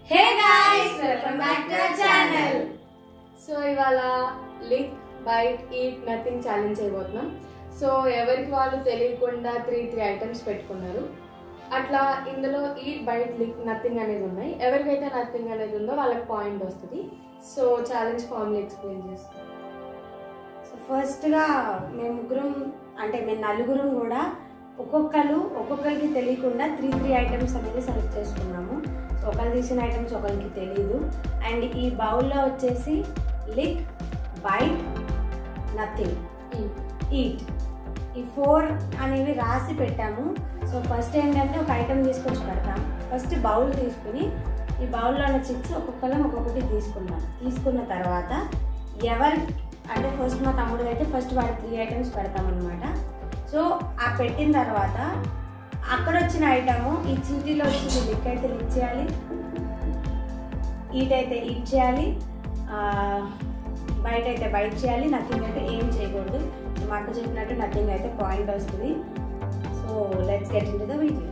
Hey guys welcome back to our channel so ఇవాళ lick bite eat nothing challenge చేయబోతున్నాం so ఎవరికి వాళ్ళు తెలియకుండా త్రీ త్రీ ఐటమ్స్ పెట్టుకున్నారు అట్లా ఇందులో ఈట్ బైట్ లిక్ నథింగ్ అనేది ఉన్నాయి ఎవరికైతే నథింగ్ అనేది ఉందో వాళ్ళకి పాయింట్ వస్తుంది సో ఛాలెంజ్ ఫార్మ్లీ ఎక్స్ప్లెయిన్ చేస్తాం సో ఫస్ట్గా మేము ముగ్గురం అంటే మేము నలుగురం కూడా ఒక్కొక్కరు ఒక్కొక్కరికి తెలియకుండా త్రీ త్రీ ఐటమ్స్ అనేది సెలెక్ట్ చేసుకున్నాము సో ఒకరు తీసిన ఐటమ్స్ ఒకరికి తెలియదు అండ్ ఈ బౌల్లో వచ్చేసి లిక్ బైట్ నథింగ్ ఈట్ ఈ ఫోర్ అనేవి రాసి పెట్టాము సో ఫస్ట్ ఏంటంటే ఒక ఐటమ్ తీసుకొచ్చి పెడతాం ఫస్ట్ బౌల్ తీసుకుని ఈ బౌల్లో ఉన్న చిప్స్ ఒక్కొక్కరం ఒక్కొక్కటి తీసుకుందాం తీసుకున్న తర్వాత ఎవరి అంటే ఫస్ట్ మా తమ్ముడు అయితే ఫస్ట్ వాడి త్రీ ఐటమ్స్ పెడతామన్నమాట సో ఆ పెట్టిన తర్వాత అక్కడ వచ్చిన ఐటము ఈ చీటీలో వచ్చిన లిక్ అయితే లిక్ చేయాలి ఈట్ అయితే ఈట్ చేయాలి ఆ, బయట అయితే బయట చేయాలి నథింగ్ అయితే ఏం చేయకూడదు మా అక్క చెప్పినట్టు నథింగ్ అయితే పాయింట్ వస్తుంది so let's get into the video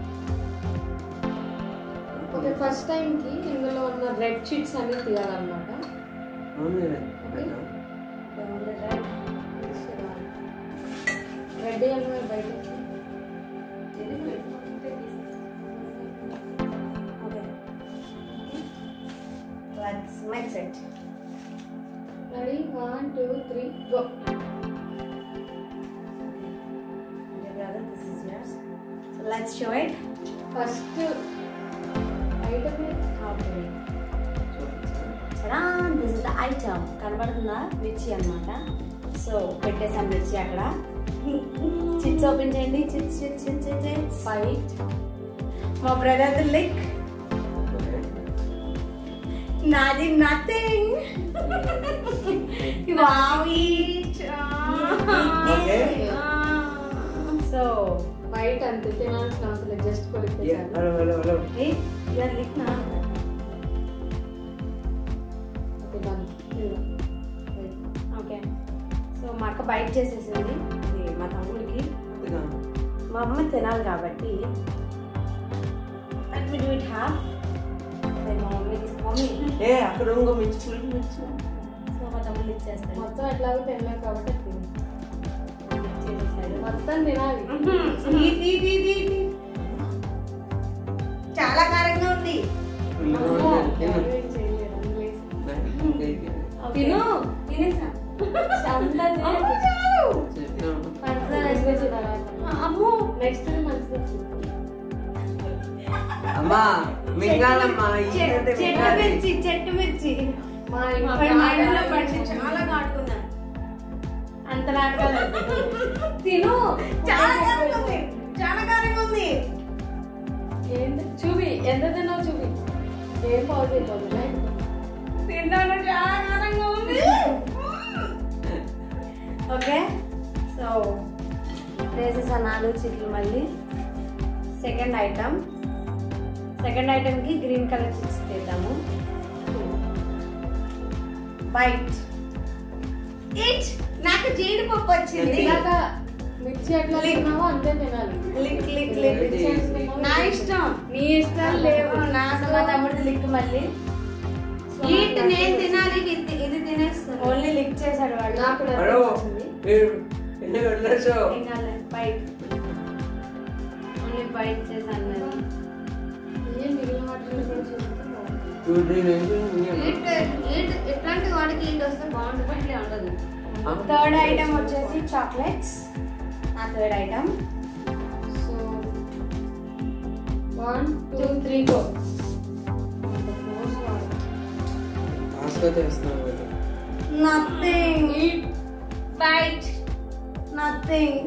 okay first టైంకి ఇందులో ఉన్న రెడ్ షీట్స్ అన్ని తీయాలన్నమాట రెడ్ అన్న బయట okay let's mix it ready one two three go this is yours so let's show it first item okay this is the item కనబడుతుందా మిర్చి అన్నమాట so పెట్టేసాం మిర్చి అక్కడ చిప్స్ ఓపెన్ చేయండి chips chips chips chips fight మా brother lick నాది nothing so బయట అంత తినాల్సిన అవసరం లేదు జస్ట్ కొరికి చాలు యూఆర్ లిక్ నా ఓకే డన్ ఓకే సో మా అక్క బయట చేసేసింది ఇది మా తమ్ముడికి మా అమ్మ తినాలి కాబట్టి let me do it half మా మమ్మీకి మమ్మీ ఏ అక్కడ ఇంకో మిర్చి ఫుల్ మిర్చి సో మా తమ్ముడు ఇచ్చేస్తాడు మొత్తం ఎట్లాగో తినలేం కాబట్టి అది తిను. చేసేసాడు మొత్తం తినాలి ఇది, ఇది, ఇది, ఇది. చాలా కారంగా ఉంది అమ్మో, ఎవరు ఏం చేయలేరు, అందులో వేసి. తిను తినేసా అంతా తినేయ్. పంచదార వేసుకొచ్చి తర్వాత. అమ్మో నెక్స్ట్ మంచిగా చూడు. అమ్మా మింగాలమ్మా చె- ఏంటంటే చెట్టు మింగాలి మిర్చి చెట్టు మిర్చి మా మా ఇంట్లో ఇంట్లో పండి చాలా నాటుకున్నా అంత నాటుకోలేదు తిను చాలా కారంగా ఉంది చాలా కారంగా ఉంది ఏంటి చూపి ఎంత తిన్నావు చూపి ఏం పాజ్ అయిపోతుంది right? తింటాను చాలా కారంగా ఉంది ఓకే సో వేసేసా నాలుగు చిట్లు మళ్ళీ సెకండ్ ఐటమ్ సెకండ్ ఐటమ్కి గ్రీన్ కలర్ చిప్స్ తీద్దాము బైట్ ఇట్ నాకు జీడిపప్పు వచ్చింది ఇలాగా మిర్చి ఎట్లా తిన్నావో అంతే తినాలి లిక్ లిక్ లిక్ మిర్చి ఎంత తిన్నావో నా ఇష్టం నీ ఇష్టాలు లేవు నా మా తమ్ముడు లిక్ మళ్ళీ ఈట్ నేను తినాలి ఇది ఇది తినేస్తాను ఓన్లీ లిక్ చేశాడు వాడు నాకు కూడా హలో వచ్చింది మీరు ఎన్ని వెళ్ళచ్చు ఏం కాలే బైట్ ఓన్లీ బైట్ చేశాను నేను ఏం మిగిలిన వాటిని కూడా చూస్తే ఈట్ ఈట్ ఎట్లాంటి వాడికి ఈట్ వస్తే బాగుంటుంది ఇట్లా ఉండదు థర్డ్ ఐటమ్ వచ్చేసి చాక్లెట్స్ నా third item so one two three go ఆస్కో చేస్తున్నాను వీళ్ళు. నథింగ్ బైట్ నథింగ్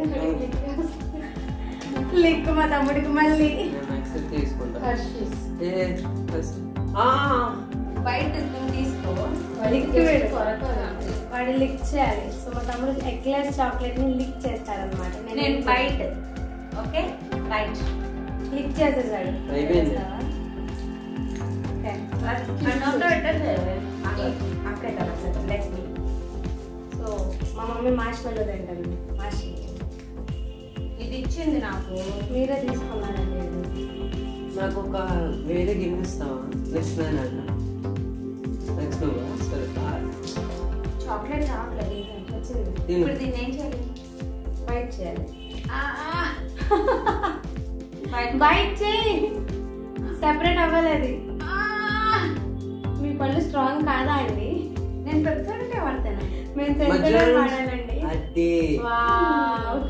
లిక్ మా తమ్ముడికి మళ్ళీ నేను నెక్స్ట్ తీసుకుంటా హర్షీస్ ఏ ఫస్ట్ ఆ బయట తీసుకో లిక్విడ్ త్వరగా వాడు లిక్ చేయాలి సో మా తమ్ముడు ఎక్లెస్ చాక్లెట్ ని లిక్ చేస్తాడనమాట నేను బయట ఓకే బయట లిక్ చేసేసాడు అయిపోయింది. చేస్తావా? Okay. నోట్లో పెట్టండి అక్కడే కదా లెట్ మీ సో మా మమ్మీ మాష్ మెల్లో తింటుంది మాష్ ఇది ఇచ్చింది నాకు మీరే తీసుకున్నారండి ఇది. నాకు ఒక వేరే గిన్నె ఇస్తావా నెక్స్ట్ నేను అన్న నెక్స్ట్ నువ్వా సరే చాక్లెట్ చాక్లెట్ వచ్చింది తిను ఇప్పుడు దీన్ని ఏం చేయాలి బైట్ చేయాలి ఆ, ఆ. బయట- బైట్ చేయి సెపరేట్ అవ్వలేదు ఆ. మీ పళ్ళు స్ట్రాంగ్ కాదా అండి నేను పెద్దగా వాడతాను మేము మధ్యలో సెన్సిటివ్ వాడాలండి అదే వావ్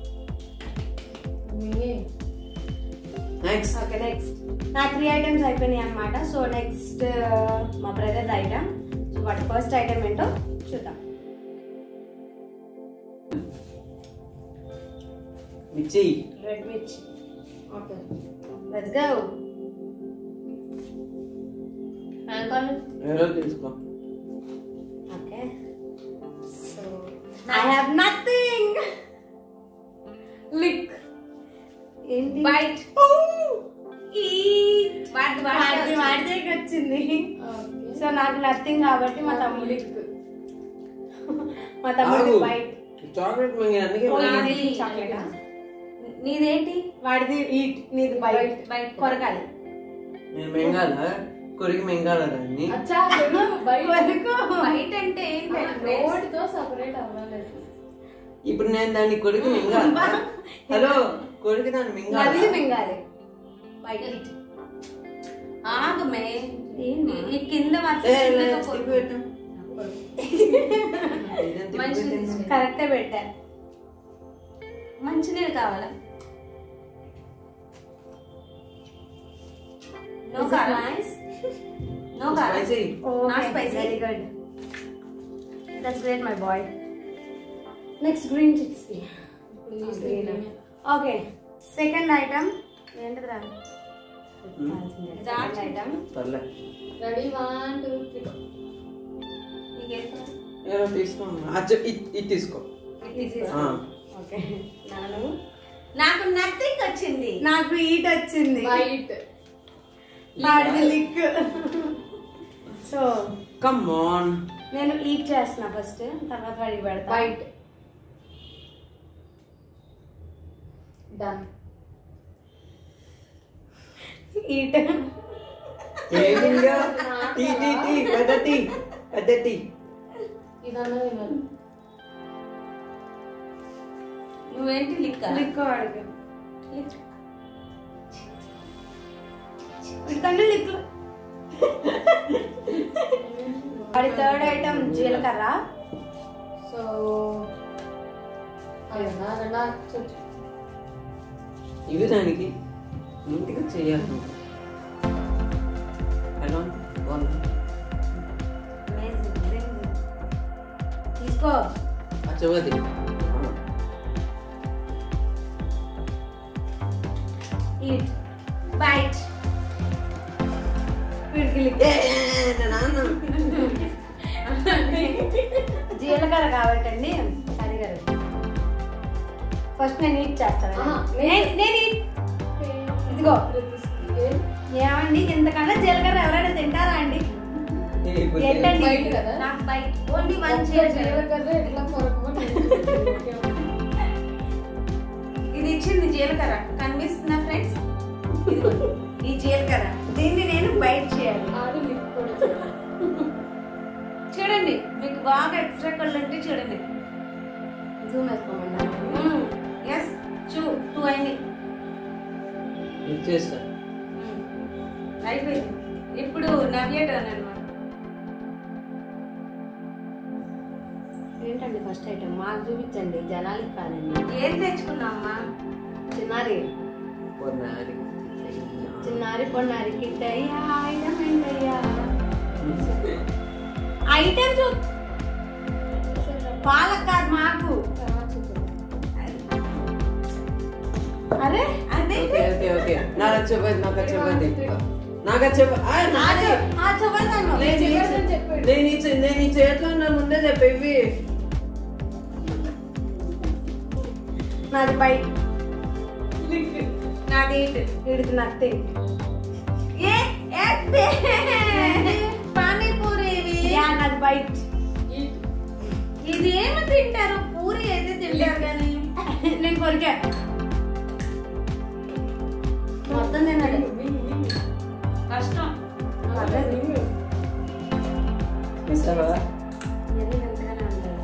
నెక్స్ట్ ఓకే నెక్స్ట్ నా త్రీ ఐటమ్స్ అయిపోయినాయి అనమాట సో నెక్స్ట్ మా బ్రదర్ ఐటమ్ సో వాటి ఫస్ట్ ఐటమ్ ఏంటో చూద్దాం మిర్చి రెడ్ మిర్చి ఓకే లెట్స్ గో ఎవరో తీసుకో okay so I have nothing lick ఏంటి బైట్ ఈట్ వాడి వాడి వాడి వాడి దగ్గరికి వచ్చింది సో నాకు నథింగ్ కాబట్టి మా తమ్ముడి మా తమ్ముడి ఆగు. బైట్ చాక్లెట్ మింగి అందుకే ఓ, మింగి. ఇది చాక్లెటా నీదేంటి వాడిది ఈట్ నీది బైట్ బయట కొరకాలి నేను మింగాల కొరికి మింగాల దాన్ని అచ్చా తెలుగు బయట బయట అంటే ఏంటి రోడ్తో సపరేట్ అవ్వలేదు ఇప్పుడు నేను దాన్ని కొరికి మింగాల హలో కొరికి దాన్ని మింగాల నదిలి మింగాలి బైట్ ఈట్ ఆగమే ఏంటి? ఈ- ఈ కింద మాత్రం ఏ, లే, చిన్నగా స్టిక్ కొరుకు. పెట్టు. ఇదేం తిప్పి మంచిది పెట్టింది? తీసుకో. కరెక్టే పెట్టా మంచినీళ్ళు కావాలా నో Is it కారం nice? నో కారం Spicy. Not spicy. Very good that's great my boy next green chips okay second item ఏంటిదిరా second item Parle ready one two three నీకేం కావాలి? ఏదో తీసుకో అచ్చ ఇది ఇది తీసుకో ఆ. ఓకే నాను నాకు నథింగ్ వచ్చింది నాకు ఈట్ వచ్చింది వైట్ వాడిది లిక్ సో కమ్ ఆన్ నేను ఈట్ చేస్తున్నా ఫస్ట్ తర్వాత వాడికి పెడతా వైట్ డన్ ఈట్ ఏంటింగా టీ టీ టీ పెద్ద టీ పెద్ద టీ ఇదన్నా తినాలి నువ్వేంటి లిక్క లిక్ వాడికి వీడికన్నా లిక్ వాడి థర్డ్ ఐటమ్ జీలకర్ర సో అదన్నా అదన్నా చూచు ఇవి దానికి నీట్గా చేయాలి నువ్వు. ఎలా ఉంది? బాగుందా? తీసుకో ఆ చపాతి ఈట్ బైట్ వీడికి లిక్ నాన్న జీలకర్ర కాబట్టండి కరిగరు ఫస్ట్ నేను ఈట్ చేస్తాను ఆహా, నేను నేను eat. ఇదిగో. ఏం? ఏమండి ఇంతకన్నా జీలకర్ర ఎవరైనా తింటారా అండి ఏంటండి బయట కదా నాకు బైట్ ఓన్లీ వన్ ఒక్క చేయాలి జీలకర్ర ఎట్లా కొరకమని ఇది ఇచ్చింది జీలకర్ర కనిపిస్తుందా ఫ్రెండ్స్ ఈ జీలకర్ర దీన్ని నేను బైట్ చేయాలి ఆడు లిక్విడ్ చూడండి మీకు బాగా ఎక్స్ట్రా కళ్ళు ఉంటే చూడండి జూమ్ వేసుకోమన్నా ఎస్ చూ టూ అయింది ఇచ్చేస్తా మ్మ్. అయిపోయింది ఇప్పుడు నవ్య టర్న్ అనమాట ఏంటండి ఫస్ట్ ఐటమ్ మాకు చూపించండి జనాలకి కాదండి ఏం తెచ్చుకున్నామ్మా చిన్నారి పొన్నారి చిన్నారి పొన్నారి కిట్ అయ్యా ఐటమ్ ఏంటయ్యా ఐటమ్ చూ పాలకు కాదు మాకు అరే అదే ఓకే ఓకే ఓకే నాకు చపాతి నాకు చపాతి నాకు చపాతి ఆ చూ- ఆ చూపడతాను నేను ఈ చే- నేను ఈ చే- నేను ఈ చేతిలో ఉన్న ముందే చెప్పేవి నాది బయట నాది ఇటు. వీడికి నథింగ్ ఏ ఏ, బే. పానీపూరి ఇవి. యా నాది బయట ఇది ఏమి తింటారు పూరి అయితే తింటారు కానీ నేను కొరికా మొత్తం తిన్నాడు ఇస్తావా ఇవన్నీ ఎంతగానే ఉంటాయి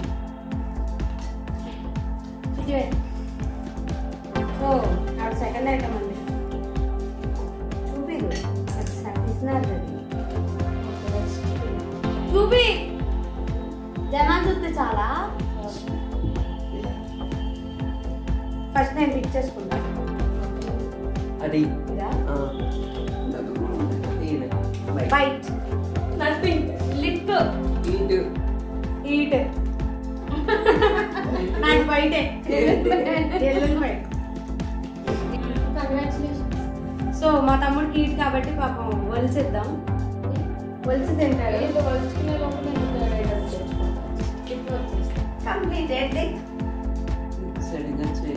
ఇటువే. సో ఆవిడ సెకండ్ ఐటమ్ అండి చూపిదు అది తీసినారు అది చూపి జనాలు చూస్తే చాలా ఫస్ట్ నేను పిక్ చేసుకుంటా అది ఇదా ఆ. ఈయన. Bye. Bite nothing lip eat. Eat నాకు బయటే ఎల్లుండి బయట కంగ్రాచులేషన్ సో మా తమ్ముడికి ఈట్ కాబట్టి పాపం వలిసిద్దాం వలిసి తింటాడు ఏదో వలుచుకునే లోపల నేను third item తెచ్చుకుంటాను. లిప్ వచ్చేసి. కంప్లీటెడ్ సరిగ్గా చేయి.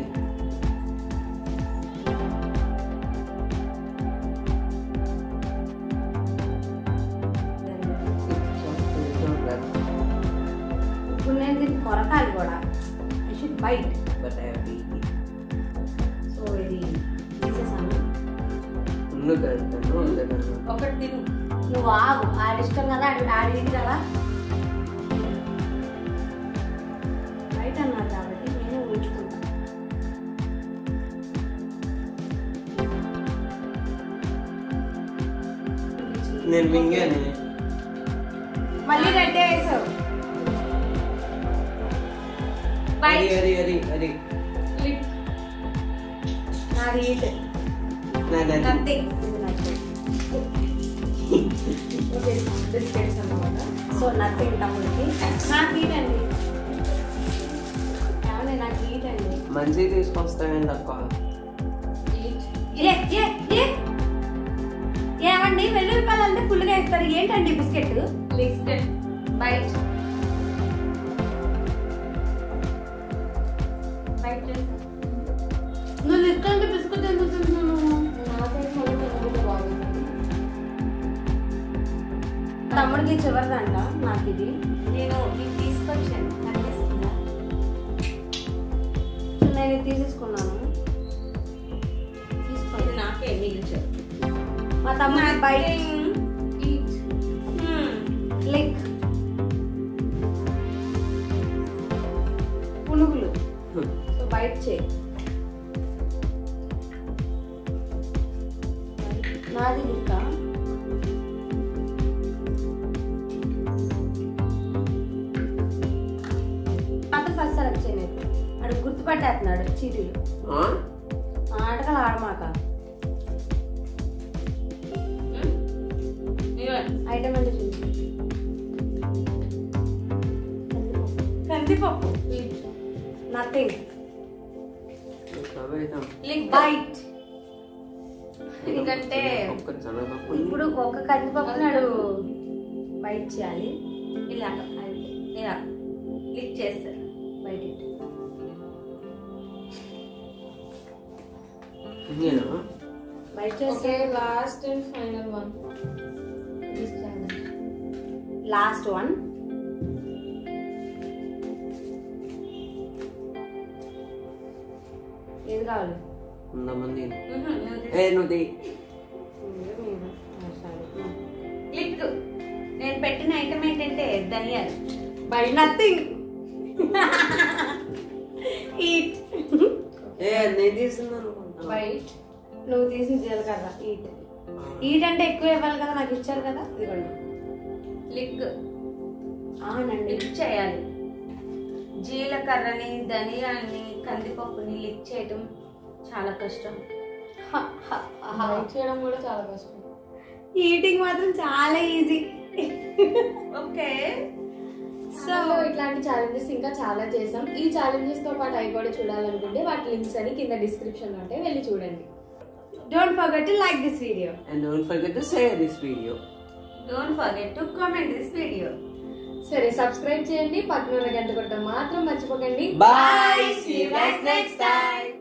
ఇప్పుడు నేను దీన్ని కొరకాలి కూడా should bite But I have to eat it. So ఇది తీసేసాను ఉన్ను కడతాను వద్దన్నాను. ఒకటి తిను నువ్వు ఆగు ఆడి ఇష్టం కదా ఆడి ఆడి ఇది కదా బయట అన్నారు కాబట్టి నేను ఉంచుకుంటాను నేను మింగాను మళ్ళీ రెడ్డి వేసావు అది అది అది అది లిప్ నాది ఈట్ నాది అది. నథింగ్ ఇది నాకు బిస్కెట్స్ అన్నమాట సో నథింగ్ తమ్ముడికి నాకు ఈట్ అండి ఏమండి నాకు ఈట్ అండి మంచిగా తీసుకొస్తావేంటి తక్కువ ఈట్ ఏ ఏ ఏ ఏమండి వెల్లుల్లిపాయలు అంటే ఫుల్గా ఇస్తారు ఏంటండి బిస్కెట్ లిస్ట్ బైట్ బైట్ చేస్తా నువ్వు ఇక్కడికి బిస్కెట్ ఎందుకు తింటున్నావు నాకైతే మళ్ళీ తినబుద్ధి బాగుంది తమ్ముడికి చివరిదంట నాకు ఇది నేను ఇది తీసుకొచ్చాను కనిపిస్తుందా సో నేను ఇది తీసేసుకున్నాను తీసుకోండి ఇది నాకే మిగిల్చారు మా తమ్ముడి బయట ఈట్ లైక్ పునుగులు సో బయట చేయి నాది లిక్క అతను ఫస్ట్ సెలెక్ట్ చేయలేదు అడు గుర్తుపట్టేస్తున్నాడు చీటీలు ఆ? ఆటలు ఆడమాక ఐటమ్ అంటే చూసి కందిపప్పు ఈట్ నథింగ్ అవైతే లిక్ బైట్ ఎందుకంటే ఒక్క శనగపప్పు ఇప్పుడు ఒక కందిపప్పు నాడు బైట్ చేయాలి ఇలా ఇలా లిక్ చేస్తారు బయట నేను బయట ఓకే చేస్తే last and final one this challenge last one ఏది కావాలి కొంతమంది మ్మ్. నువ్వు ఏ నువ్వు తీ. మీరు, మీరు. ఆ, సరే. క్లిక్ నేను పెట్టిన ఐటమ్ ఏంటంటే ధనియాలు బై నథింగ్ ఈట్ ఏ నేను తీసింది అనుకుంటా బైట్ నువ్వు తీసిన జీలకర్ర ఈట్ ఈట్ అంటే ఎక్కువ ఇవ్వాలి కదా నాకు ఇచ్చారు కదా ఇదిగోండి లిక్ అవునండి లిక్ చేయాలి జీలకర్రని ధనియాలని కందిపప్పుని లిక్ చేయడం చాలా కష్టం బైట్ చేయడం కూడా చాలా కష్టం ఈటింగ్ మాత్రం చాలా ఈజీ ఓకే సో ఇట్లాంటి ఛాలెంజెస్ ఇంకా చాలా చేసాం ఈ ఛాలెంజెస్ తో పాటు అవి కూడా చూడాలనుకుంటే వాటి లింక్స్ అని కింద డిస్క్రిప్షన్ లో ఉంటాయి వెళ్ళి చూడండి don't forget to like this video And don't forget to share this video. Don't forget to comment this video సరే సబ్స్క్రైబ్ చేయండి పక్కన ఉన్న గంట కొట్టడం మాత్రం మర్చిపోకండి Bye. See you guys next time.